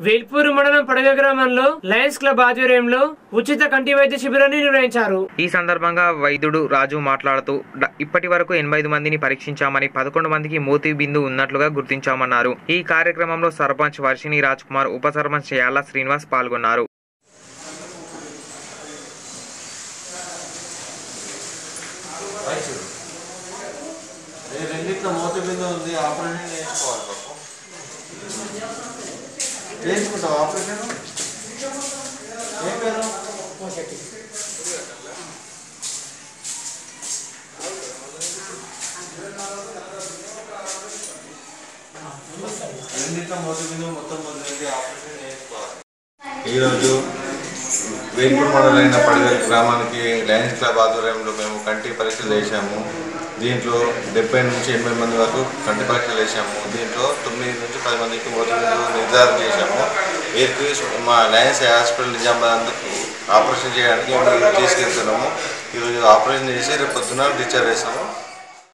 వేల్పూరు మండలం పడగ గ్రామంలో లయన్స్ క్లబ్ ఆధ్వర్యంలో ఉచిత కంటి వైద్య శిబిరాన్ని నిర్వహించారు ఈ సందర్భంగా వైద్యుడు రాజు మాట్లాడుతూ "డ- ఇప్పటి వరకు ఎనభై ఐదు మందిని పరీక్షించామని పదకొండు మందికి మోతీ బిందు ఉన్నట్లుగా గుర్తించామన్నారు ఈ కార్యక్రమంలో సర్పంచ్ వర్షిణి రాజ్ కుమార్ ఉప సర్పంచ్ యాల శ్రీనివాస్ పాల్గొన్నారు ఈ రెండిట్లో మూత బిందు ఉంది ఆపరేషన్ చేయించుకోవాలి పాపం చేయించుకుంటావు ఆపరేషన్ ఏం పేరు రెండిట్లో మూత బిందు మొత్తం మొదలైంది ఆపరేషన్ చేయించుకోవాలి ఈరోజు వేల్పూర్ మండలైన పడిగల్ గ్రామానికి లయన్స్ క్లబ్ ఆధ్వర్యంలో మేము కంటి పరీక్షలు చేశాము దీంట్లో డెబ్బై నుంచి ఎనభై మంది వరకు కంటి పరీక్షలు చేశాము దీంట్లో తొమ్మిది నుంచి పది మందికి మొదటి నిర్ధారణ చేశాము వీరికి మా లయన్స్ హాస్పిటల్ నిజామాబాద్ ఆపరేషన్ చేయడానికి మేము తీసుకెళ్తున్నాము ఈరోజు ఆపరేషన్ చేసి రేపు పొద్దున డిశ్చార్జ్ చేస్తాము